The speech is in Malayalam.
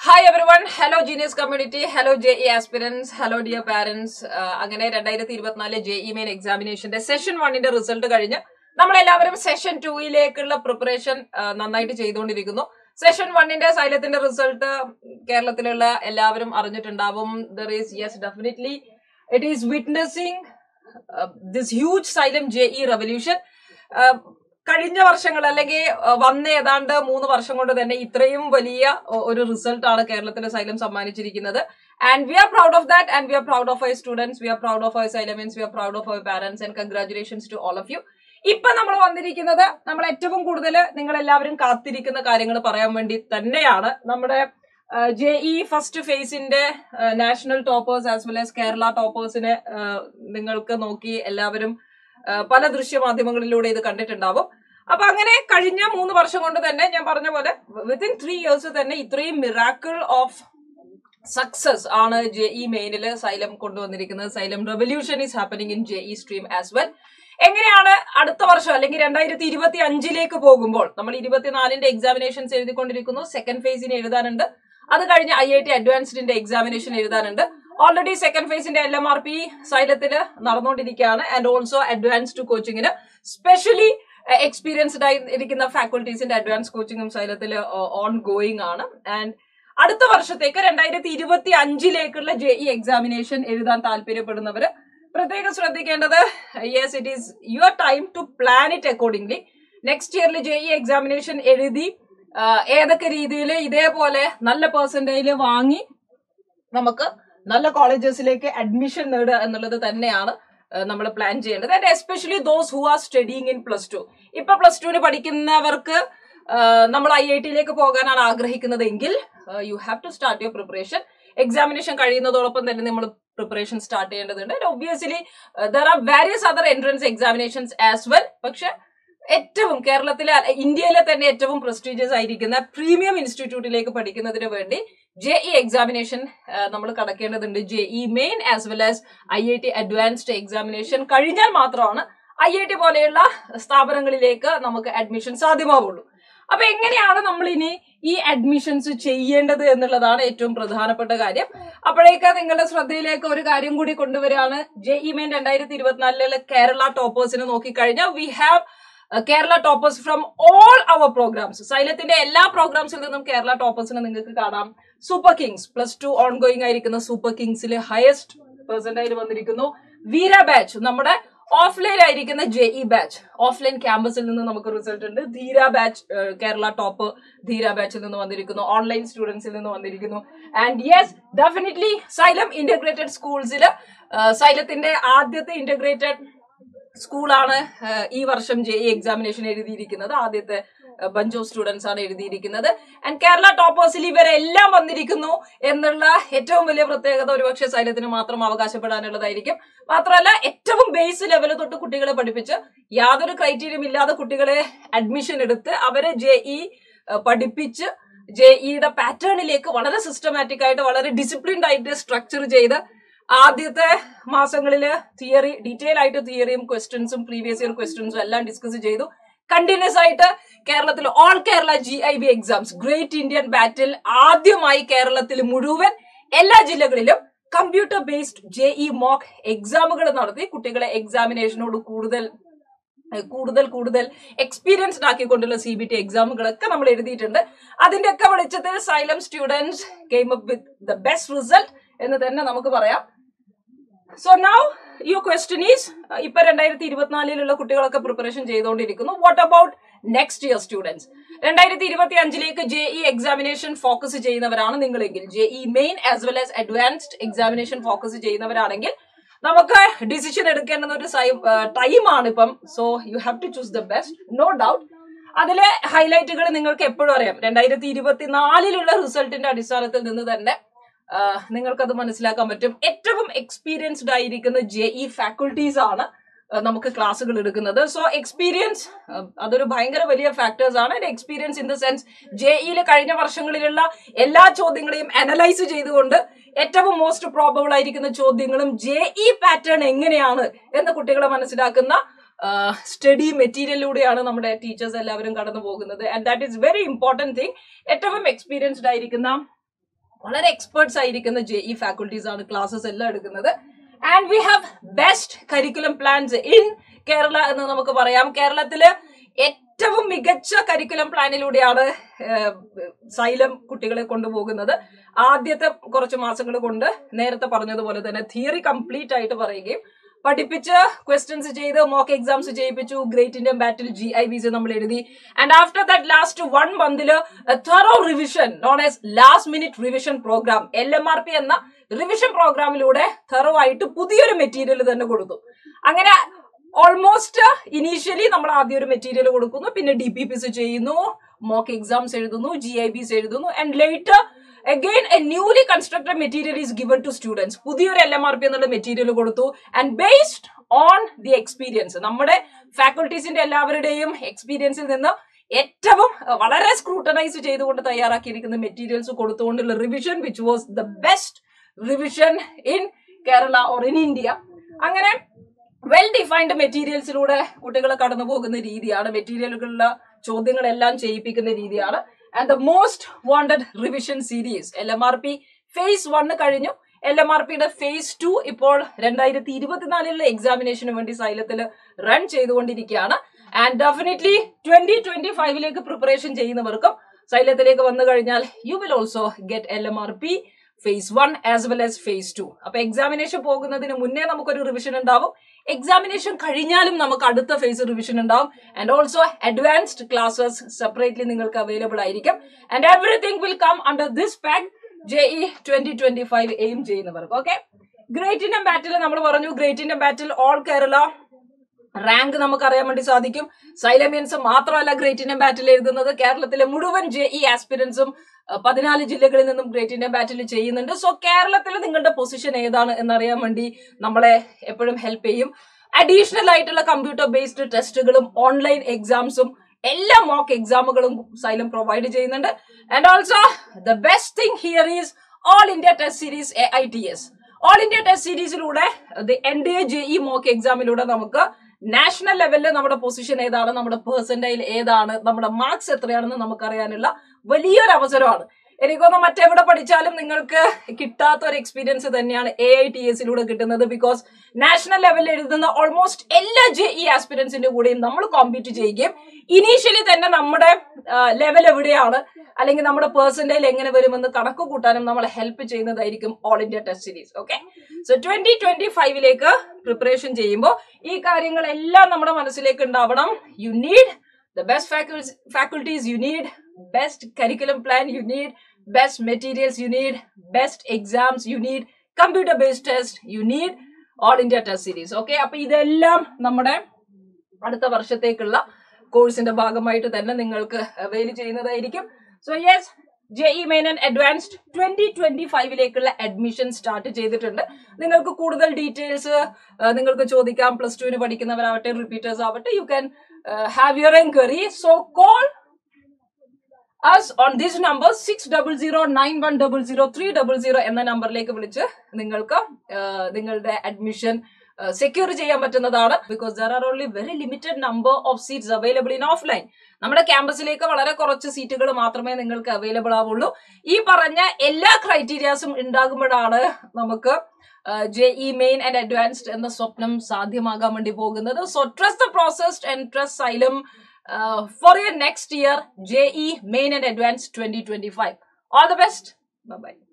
Hi everyone hello genius community hello J E aspirants hello dear parents അങ്ങനെ രണ്ടായിരത്തി ഇരുപത്തിനാല് ജെ ഇ മെയിൻ എക്സാമിനേഷന്റെ സെഷൻ വണ്ണിന്റെ റിസൾട്ട് കഴിഞ്ഞ് നമ്മളെല്ലാവരും സെഷൻ ടൂയിലേക്കുള്ള പ്രിപ്പറേഷൻ നന്നായിട്ട് ചെയ്തുകൊണ്ടിരിക്കുന്നു സെഷൻ വണ്ണിന്റെ സൈലത്തിന്റെ റിസൾട്ട് കേരളത്തിലുള്ള എല്ലാവരും അറിഞ്ഞിട്ടുണ്ടാവും there is yes definitely it is witnessing this huge Xylem J E revolution കഴിഞ്ഞ വർഷങ്ങൾ അല്ലെങ്കിൽ അഹ് വന്ന ഏതാണ്ട് മൂന്ന് വർഷം കൊണ്ട് തന്നെ ഇത്രയും വലിയ ഒ- ഒരു റിസൾട്ട് ആണ് കേരളത്തിലെ സൈലം സമ്മാനിച്ചിരിക്കുന്നത് and we are proud of that and we are proud of our students we are proud of our Xylemians we are proud of our parents and congratulations to all of you ഇപ്പൊ നമ്മൾ വന്നിരിക്കുന്നത് നമ്മൾ ഏറ്റവും കൂടുതൽ നിങ്ങൾ എല്ലാവരും കാത്തിരിക്കുന്ന കാര്യങ്ങൾ പറയാൻ വേണ്ടി തന്നെയാണ് നമ്മുടെ ജെ ഇ ഫസ്റ്റ് ഫേസിന്റെ national toppers as well as Kerala ടോപ്പേഴ്സിനെ നിങ്ങൾക്ക് നോക്കി എല്ലാവരും ആ, പല ദൃശ്യമാധ്യമങ്ങളിലൂടെ ഇത് കണ്ടിട്ടുണ്ടാവും അപ്പൊ അങ്ങനെ കഴിഞ്ഞ മൂന്ന് വർഷം കൊണ്ട് തന്നെ ഞാൻ പറഞ്ഞ പോലെ വിത്തിൻ ത്രീ ഇയേഴ്സ് തന്നെ ഇത്രയും മിറാക്കിൾ ഓഫ് സക്സസ് ആണ് ജെ ഇ മെയിനില് സൈലം കൊണ്ടുവന്നിരിക്കുന്നത് Xylem revolution is happening in J E stream as well എങ്ങനെയാണ് അടുത്ത വർഷം അല്ലെങ്കിൽ രണ്ടായിരത്തി ഇരുപത്തി അഞ്ചിലേക്ക് പോകുമ്പോൾ നമ്മൾ ഇരുപത്തിനാലിന്റെ എക്സാമിനേഷൻസ് എഴുതിക്കൊണ്ടിരിക്കുന്നു സെക്കൻഡ് ഫേസിന് എഴുതാനുണ്ട് അത് കഴിഞ്ഞ് ഐ ഐ ടി അഡ്വാൻസ്ഡിന്റെ എക്സാമിനേഷൻ എഴുതാനുണ്ട് ഓൾറെഡി സെക്കൻഡ് ഫേസിന്റെ എൽ എം ആർ പി സൈലത്തില് നടന്നുകൊണ്ടിരിക്കുകയാണ് ആൻഡ് ഓൾസോ അഡ്വാൻസ്ഡ് കോച്ചിങ്ങിന് സ്പെഷ്യലി എക്സ്പീരിയൻസ്ഡ് ആയി ഇരിക്കുന്ന ഫാക്കൽറ്റീസിന്റെ അഡ്വാൻസ് കോച്ചിങ്ങും സൈലത്തിൽ ഓൺ ഗോയിങ് ആണ് ആൻഡ് അടുത്ത വർഷത്തേക്ക് രണ്ടായിരത്തി ഇരുപത്തി അഞ്ചിലേക്കുള്ള ജെ ഇ എക്സാമിനേഷൻ എഴുതാൻ താല്പര്യപ്പെടുന്നവര് പ്രത്യേകം ശ്രദ്ധിക്കേണ്ടത് yes it is your time to plan it accordingly next ഇയറിൽ ജെ ഇ എക്സാമിനേഷൻ എഴുതി ആ, ഏതൊക്കെ രീതിയിൽ ഇതേപോലെ നല്ല പെർസെന്റേജ് വാങ്ങി നമുക്ക് നല്ല കോളേജസിലേക്ക് അഡ്മിഷൻ നേടുക എന്നുള്ളത് തന്നെയാണ് നമ്മൾ പ്ലാൻ ചെയ്യേണ്ടത് and especially those who are studying in plus two ഇപ്പൊ പ്ലസ് ടുവിന് പഠിക്കുന്നവർക്ക് നമ്മൾ ഐ ഐ ടിയിലേക്ക് പോകാനാണ് ആഗ്രഹിക്കുന്നതെങ്കിൽ you have to start your preparation examination കഴിയുന്നതോടൊപ്പം തന്നെ നമ്മൾ പ്രിപ്പറേഷൻ സ്റ്റാർട്ട് ചെയ്യേണ്ടതുണ്ട് obviously there are various other entrance examinations as well പക്ഷെ ഏറ്റവും കേരളത്തിലെ അല്ല, ഇന്ത്യയിലെ തന്നെ ഏറ്റവും പ്രസ്റ്റീജിയസ് ആയിരിക്കുന്ന പ്രീമിയം ഇൻസ്റ്റിറ്റ്യൂട്ടിലേക്ക് പഠിക്കുന്നതിന് വേണ്ടി ജെ ഇ എക്സാമിനേഷൻ നമ്മൾ കടക്കേണ്ടതുണ്ട് J E main as well as I I T advanced examination കഴിഞ്ഞാൽ മാത്രമാണ് ഐ ഐ ടി പോലെയുള്ള സ്ഥാപനങ്ങളിലേക്ക് നമുക്ക് അഡ്മിഷൻ സാധ്യമാവുള്ളൂ അപ്പൊ എങ്ങനെയാണ് നമ്മൾ ഇനി ഈ അഡ്മിഷൻസ് ചെയ്യേണ്ടത് എന്നുള്ളതാണ് ഏറ്റവും പ്രധാനപ്പെട്ട കാര്യം അപ്പോഴേക്ക് നിങ്ങളുടെ ശ്രദ്ധയിലേക്ക് ഒരു കാര്യം കൂടി കൊണ്ടുവരികയാണ് ജെ ഇ മെയിൻ രണ്ടായിരത്തി ഇരുപത്തിനാലിലെ കേരള ടോപ്പേഴ്സിനെ നോക്കിക്കഴിഞ്ഞാൽ we have Kerala toppers from all our programmes സൈലത്തിന്റെ എല്ലാ പ്രോഗ്രാംസിൽ നിന്നും കേരള ടോപ്പേഴ്സിനെ നിങ്ങൾക്ക് കാണാം super kings plus two ongoing ആയിരിക്കുന്ന സൂപ്പർ കിങ്സിൽ ഹയസ്റ്റ് പെർസെന്റേജ് വന്നിരിക്കുന്നു വീര ബാച്ച് നമ്മുടെ ഓഫ്ലൈൻ ആയിരിക്കുന്ന ജെ ഇ ബാച്ച് ഓഫ്ലൈൻ ക്യാമ്പസിൽ നിന്ന് നമുക്ക് റിസൾട്ട് ഉണ്ട് ധീര ബാച്ച് കേരള ടോപ്പ് ധീര ബാച്ചിൽ നിന്ന് വന്നിരിക്കുന്നു ഓൺലൈൻ സ്റ്റുഡൻസിൽ നിന്ന് വന്നിരിക്കുന്നു and yes definitely Xylem integrated സ്കൂൾസിൽ സൈലത്തിന്റെ ആദ്യത്തെ ഇന്റഗ്രേറ്റഡ് സ്കൂളാണ് ഏഹ്, ഈ വർഷം ജെ ഇ എക്സാമിനേഷൻ എഴുതിയിരിക്കുന്നത് ആദ്യത്തെ ബഞ്ച് ഓഫ് സ്റ്റുഡൻസ് ആണ് എഴുതിയിരിക്കുന്നത് ആൻഡ് കേരള ടോപ്പേഴ്സിൽ ഇവരെല്ലാം വന്നിരിക്കുന്നു എന്നുള്ള ഏറ്റവും വലിയ പ്രത്യേകത ഒരുപക്ഷെ സൈലത്തിന് മാത്രം അവകാശപ്പെടാനുള്ളതായിരിക്കും മാത്രമല്ല ഏറ്റവും ബേസ് ലെവൽ തൊട്ട് കുട്ടികളെ പഠിപ്പിച്ച് യാതൊരു ക്രൈറ്റീരിയം ഇല്ലാതെ കുട്ടികളെ അഡ്മിഷൻ എടുത്ത് അവരെ ജെ ഇ പഠിപ്പിച്ച് ജെ ഇയുടെ പാറ്റേണിലേക്ക് വളരെ സിസ്റ്റമാറ്റിക് ആയിട്ട് വളരെ ഡിസിപ്ലിൻഡ് ആയിട്ട് സ്ട്രക്ചർ ചെയ്ത് ആദ്യത്തെ മാസങ്ങളില് തിയറി ഡീറ്റെയിൽ ആയിട്ട് തിയറിയും ക്വസ്റ്റ്യൻസും പ്രീവിയസ് ഇയർ ക്വസ്റ്റ്യൻസും എല്ലാം ഡിസ്കസ് ചെയ്തു കണ്ടിന്യൂസ് ആയിട്ട് കേരളത്തിൽ all Kerala G I B exams great Indian battle ആദ്യമായി കേരളത്തിൽ മുഴുവൻ എല്ലാ ജില്ലകളിലും computer based J E mock എക്സാമുകൾ നടത്തി കുട്ടികളെ എക്സാമിനേഷനോട് കൂടുതൽ ഏഹ് കൂടുതൽ കൂടുതൽ എക്സ്പീരിയൻസ്ഡ് ആക്കിക്കൊണ്ടുള്ള സി ബി ടി എക്സാമുകളൊക്കെ നമ്മൾ എഴുതിയിട്ടുണ്ട് അതിന്റെ ഒക്കെ വെളിച്ചത്തിൽ Xylem students came up with the best result എന്ന് തന്നെ നമുക്ക് പറയാം so now you question is ഇപ്പൊ രണ്ടായിരത്തി ഇരുപത്തിനാലിലുള്ള കുട്ടികളൊക്കെ പ്രിപ്പറേഷൻ ചെയ്തുകൊണ്ടിരിക്കുന്നു what about next year students രണ്ടായിരത്തി ഇരുപത്തി അഞ്ചിലേക്ക് ജെ ഇ എക്സാമിനേഷൻ ഫോക്കസ് ചെയ്യുന്നവരാണ് നിങ്ങളെങ്കിൽ J E main as well as advanced examination focus ചെയ്യുന്നവരാണെങ്കിൽ നമുക്ക് ഡിസിഷൻ എടുക്കേണ്ടുന്ന ഒരു ടൈമാണ് ഇപ്പം so you have to choose the best no doubt അതിലെ ഹൈലൈറ്റുകൾ നിങ്ങൾക്ക് എപ്പോഴും അറിയാം രണ്ടായിരത്തി ഇരുപത്തിനാലിലുള്ള റിസൾട്ടിന്റെ അടിസ്ഥാനത്തിൽ നിന്ന് തന്നെ ആ, നിങ്ങൾക്കത് മനസ്സിലാക്കാൻ പറ്റും ഏറ്റവും എക്സ്പീരിയൻസ്ഡ് ആയിരിക്കുന്ന ജെ ഇ ഫാക്കൽറ്റീസ് ആണ് ആ, നമുക്ക് ക്ലാസ്സുകൾ എടുക്കുന്നത് സോ എക്സ്പീരിയൻസ് അതൊരു ഭയങ്കര വലിയ ഫാക്ടേഴ്സ് ആണ് experience in the sense J ഇയിൽ കഴിഞ്ഞ വർഷങ്ങളിലുള്ള എല്ലാ ചോദ്യങ്ങളെയും അനലൈസ് ചെയ്തുകൊണ്ട് ഏറ്റവും മോസ്റ്റ് പ്രോബബിൾ ആയിരിക്കുന്ന ചോദ്യങ്ങളും ജെ ഇ പാറ്റേൺ എങ്ങനെയാണ് എന്ന് കുട്ടികളെ മനസ്സിലാക്കുന്ന സ്റ്റഡി മെറ്റീരിയലിലൂടെയാണ് നമ്മുടെ ടീച്ചേഴ്സ് എല്ലാവരും കടന്നു പോകുന്നത് and that is very important thing ഏറ്റവും എക്സ്പീരിയൻസ്ഡ് ആയിരിക്കുന്ന വളരെ എക്സ്പേർട്സ് ആയിരിക്കുന്ന ജെ ഇ ഫാക്കൽറ്റീസ് ആണ് ക്ലാസ്സസ് എല്ലാം എടുക്കുന്നത് and we have best curriculum plans in Kerala എന്ന് നമുക്ക് പറയാം കേരളത്തില് ഏറ്റവും മികച്ച കരിക്കുലം പ്ലാനിലൂടെയാണ് ഏഹ്, സൈലം കുട്ടികളെ കൊണ്ടുപോകുന്നത് ആദ്യത്തെ കുറച്ച് മാസങ്ങൾ കൊണ്ട് നേരത്തെ പറഞ്ഞതുപോലെ തന്നെ തിയറി കംപ്ലീറ്റ് ആയിട്ട് പറയുകയും പഠിപ്പിച്ച് ക്വസ്റ്റ്യൻസ് ചെയ്ത് മോക്ക് എക്സാംസ് ചെയ്യിപ്പിച്ചു great Indian battle G I Bs നമ്മൾ എഴുതി and after that last one മന്തില് thorough revision known as last minute revision programme L M R P എന്ന റിവിഷൻ പ്രോഗ്രാമിലൂടെ തെറോ ആയിട്ട് പുതിയൊരു മെറ്റീരിയൽ തന്നെ കൊടുത്തു അങ്ങനെ ഓൾമോസ്റ്റ് ഇനീഷ്യലി നമ്മൾ ആദ്യം ഒരു മെറ്റീരിയൽ കൊടുക്കുന്നു പിന്നെ ഡി പി പിസ് ചെയ്യുന്നു മോക്ക് എക്സാംസ് എഴുതുന്നു ജി ഐ ബിസ് എഴുതുന്നു and later again a newly constructed material is given to students പുതിയൊരു എൽ എം ആർ പി എന്നുള്ള മെറ്റീരിയൽ കൊടുത്തു and based on the experience നമ്മുടെ ഫാക്കൽറ്റീസിന്റെ എല്ലാവരുടെയും എക്സ്പീരിയൻസിൽ നിന്ന് ഏറ്റവും അഹ്, വളരെ സ്ക്രൂട്ടനൈസ് ചെയ്തുകൊണ്ട് തയ്യാറാക്കിയിരിക്കുന്ന മെറ്റീരിയൽസ് കൊടുത്തുകൊണ്ടുള്ള revision which was the best revision in Kerala or in India അങ്ങനെ വെൽ ഡിഫൈൻഡ് മെറ്റീരിയൽസിലൂടെ കുട്ടികൾ കടന്നു പോകുന്ന രീതിയാണ് മെറ്റീരിയലുകളിലെ ചോദ്യങ്ങളെല്ലാം ചെയ്യിപ്പിക്കുന്ന രീതിയാണ് and the most wanted revision series L M R P phase one കഴിഞ്ഞു എൽ എം ആർ പിയുടെ ഫേസ് ടു ഇപ്പോൾ രണ്ടായിരത്തി ഇരുപത്തിനാലിലെ എക്സാമിനേഷന് വേണ്ടി സൈലത്തിൽ റൺ ചെയ്തുകൊണ്ടിരിക്കുകയാണ് ആൻഡ് ഡെഫിനറ്റ്ലി ട്വന്റി ട്വന്റി ഫൈവിലേക്ക് പ്രിപ്പറേഷൻ ചെയ്യുന്നവർക്കും സൈലത്തിലേക്ക് വന്നു കഴിഞ്ഞാൽ you will also get L M R P phase one as well as phase two അപ്പൊ എക്സാമിനേഷൻ പോകുന്നതിന് മുന്നേ നമുക്കൊരു റിവിഷൻ ഉണ്ടാവും എക്സാമിനേഷൻ കഴിഞ്ഞാലും നമുക്ക് അടുത്ത ഫേസ് റിവിഷൻ ഉണ്ടാവും and also advanced classes separately നിങ്ങൾക്ക് അവൈലബിൾ ആയിരിക്കും and everything will come under this pack J E twenty twenty five aim ചെയ്യുന്നവർക്ക് ഓക്കെ ഗ്രേറ്റ് ഇന്ത്യൻ ബാറ്റിൽ നമ്മൾ പറഞ്ഞു great Indian battle all Kerala rank നമുക്ക് അറിയാൻ വേണ്ടി സാധിക്കും സൈലമിയൻസ് മാത്രമല്ല ഗ്രേറ്റ് ഇന്ത്യൻ ബാറ്റിൽ എഴുതുന്നത് കേരളത്തിലെ മുഴുവൻ ജെ ഇ ആസ്പിരൻസും പതിനാല് ജില്ലകളിൽ നിന്നും ഗ്രേറ്റ് ഇന്ത്യൻ ബാറ്റിൽ ചെയ്യുന്നുണ്ട് സോ കേരളത്തിൽ നിങ്ങളുടെ പൊസിഷൻ ഏതാണ് എന്നറിയാൻ വേണ്ടി നമ്മളെ എപ്പോഴും ഹെൽപ്പ് ചെയ്യും അഡീഷണൽ ആയിട്ടുള്ള കമ്പ്യൂട്ടർ ബേസ്ഡ് ടെസ്റ്റുകളും ഓൺലൈൻ എക്സാംസും എല്ലാ മോക്ക് എക്സാമുകളും സൈലം പ്രൊവൈഡ് ചെയ്യുന്നുണ്ട് and also the best thing here is all India test series A I T S all India test സീരീസിലൂടെ N D A J E mock എക്സാമിലൂടെ നമുക്ക് നാഷണൽ ലെവലിൽ നമ്മുടെ പൊസിഷൻ ഏതാണ് നമ്മുടെ പേഴ്സൻറ്റൈൽ ഏതാണ് നമ്മുടെ മാർക്സ് എത്രയാണെന്ന് നമുക്കറിയാനുള്ള വലിയൊരു അവസരമാണ് എനിക്കൊന്ന് മറ്റെവിടെ പഠിച്ചാലും നിങ്ങൾക്ക് കിട്ടാത്ത ഒരു എക്സ്പീരിയൻസ് തന്നെയാണ് എ ഐ ടി എസിലൂടെ കിട്ടുന്നത് ബിക്കോസ് നാഷണൽ ലെവലിൽ എഴുതുന്ന ഓൾമോസ്റ്റ് എല്ലാ ജെ ഇ ആസ്പിരൻസിന്റെ കൂടെയും നമ്മൾ കോമ്പീറ്റ് ചെയ്യുകയും ഇനീഷ്യലി തന്നെ നമ്മുടെ ലെവൽ എവിടെയാണ് അല്ലെങ്കിൽ നമ്മുടെ പേഴ്സൻറ്റേജ് എങ്ങനെ വരുമെന്ന് കണക്ക് കൂട്ടാനും നമ്മളെ ഹെൽപ്പ് ചെയ്യുന്നതായിരിക്കും all India test series okay so twenty twenty ഫൈവിലേക്ക് പ്രിപ്പറേഷൻ ചെയ്യുമ്പോൾ ഈ കാര്യങ്ങളെല്ലാം നമ്മുടെ മനസ്സിലേക്ക് ഉണ്ടാവണം you need the best faculties, faculties you need, best curriculum plan you need, best materials you need, best exams you need, computer based test you need, all India test series. Okay, അപ്പൊ ഇതെല്ലാം നമ്മുടെ അടുത്ത വർഷത്തേക്കുള്ള കോഴ്സിന്റെ ഭാഗമായിട്ട് തന്നെ നിങ്ങൾക്ക് അവൈൽ ചെയ്യുന്നതായിരിക്കും so yes J E main and advanced twenty twenty ഫൈവിലേക്കുള്ള അഡ്മിഷൻ സ്റ്റാർട്ട് ചെയ്തിട്ടുണ്ട് നിങ്ങൾക്ക് കൂടുതൽ ഡീറ്റെയിൽസ് നിങ്ങൾക്ക് ചോദിക്കാം പ്ലസ് ടുവിന് പഠിക്കുന്നവരാവട്ടെ റിപ്പീറ്റേഴ്സ് ആവട്ടെ you can have your enquiry so call us on this number six double zero nine one double zero three double zero എന്ന നമ്പറിലേക്ക് വിളിച്ച് നിങ്ങൾക്ക് uh, നിങ്ങളുടെ അഡ്മിഷൻ സെക്യൂർ ചെയ്യാൻ പറ്റുന്നതാണ് because there are only very limited number of seats available in offline നമ്മുടെ ക്യാമ്പസിലേക്ക് വളരെ കുറച്ച് സീറ്റുകൾ മാത്രമേ നിങ്ങൾക്ക് അവൈലബിൾ ആവുള്ളൂ ഈ പറഞ്ഞ എല്ലാ ക്രൈറ്റീരിയാസും ഉണ്ടാകുമ്പോഴാണ് നമുക്ക് J E main and advanced എന്ന സ്വപ്നം സാധ്യമാകാൻ വേണ്ടി പോകുന്നത് so trust the process and trust Xylem for your next year J E main and advance twenty twenty five all the best by